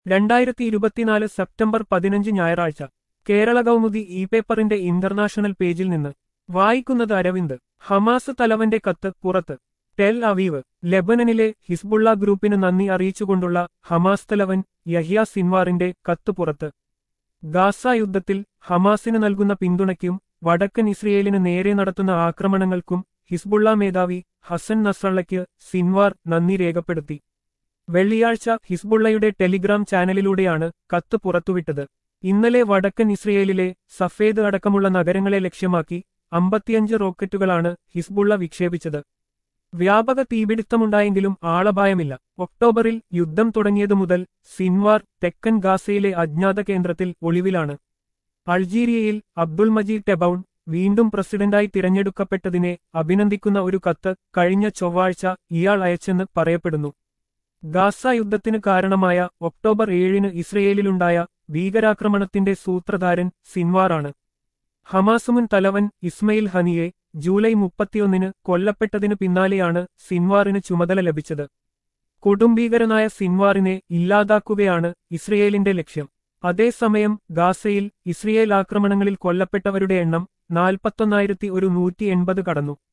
രണ്ടായിരത്തി ഇരുപത്തിനാല് സെപ്റ്റംബർ പതിനഞ്ച് ഞായറാഴ്ച കേരള കൗമുദി ഇ പേപ്പറിന്റെ ഇന്റർനാഷണൽ പേജിൽ നിന്ന് വായിക്കുന്നത് അരവിന്ദ് ഹമാസ് തലവന്റെ കത്ത് പുറത്ത് ടെൽ അവീവ് ലെബനനിലെ ഹിസ്ബുള്ള ഗ്രൂപ്പിന് നന്ദി അറിയിച്ചുകൊണ്ടുള്ള ഹമാസ് തലവൻ യഹ്യ സിൻവാറിന്റെ കത്ത് പുറത്ത് ഗാസ യുദ്ധത്തിൽ ഹമാസിന് നൽകുന്ന പിന്തുണയ്ക്കും വടക്കൻ ഇസ്രയേലിന് നേരെ നടത്തുന്ന ആക്രമണങ്ങൾക്കും ഹിസ്ബുള്ള മേധാവി ഹസൻ നസ്രള്ളയ്ക്ക് സിൻവാർ നന്ദി രേഖപ്പെടുത്തി വെള്ളിയാഴ്ച ഹിസ്ബുള്ളയുടെ ടെലിഗ്രാം ചാനലിലൂടെയാണ് കത്ത് പുറത്തുവിട്ടത് ഇന്നലെ വടക്കൻ ഇസ്രയേലിലെ സഫേദ് അടക്കമുള്ള നഗരങ്ങളെ ലക്ഷ്യമാക്കി അമ്പത്തിയഞ്ച് റോക്കറ്റുകളാണ് ഹിസ്ബുള്ള വിക്ഷേപിച്ചത് വ്യാപക തീപിടുത്തമുണ്ടായെങ്കിലും ആളപായമില്ല ഒക്ടോബറിൽ യുദ്ധം തുടങ്ങിയതു മുതൽ സിൻവാർ തെക്കൻ ഗാസയിലെ അജ്ഞാത കേന്ദ്രത്തിൽ ഒളിവിലാണ് അൾജീരിയയിൽ അബ്ദുൾ മജീദ് ടെബൌൺ വീണ്ടും പ്രസിഡന്റായി തിരഞ്ഞെടുക്കപ്പെട്ടതിനെ അഭിനന്ദിക്കുന്ന ഒരു കത്ത് കഴിഞ്ഞ ചൊവ്വാഴ്ച ഇയാൾ അയച്ചെന്ന് പറയപ്പെടുന്നു ഗാസ യുദ്ധത്തിന് കാരണമായ ഒക്ടോബർ ഏഴിന് ഇസ്രയേലിലുണ്ടായ ഭീകരാക്രമണത്തിന്റെ സൂത്രധാരൻ സിൻവാറാണ് ഹമാസ് മുൻ തലവൻ ഇസ്മയിൽ ഹനിയെ ജൂലൈ മുപ്പത്തിയൊന്നിന് കൊല്ലപ്പെട്ടതിനു പിന്നാലെയാണ് സിൻവാറിന് ചുമതല ലഭിച്ചത് കൊടുംഭീകരനായ സിൻവാറിനെ ഇല്ലാതാക്കുകയാണ് ഇസ്രയേലിന്റെ ലക്ഷ്യം അതേസമയം ഗാസയിൽ ഇസ്രയേൽ ആക്രമണങ്ങളിൽ കൊല്ലപ്പെട്ടവരുടെ എണ്ണം നാൽപ്പത്തൊന്നായിരത്തി ഒരു നൂറ്റി എൺപത് കടന്നു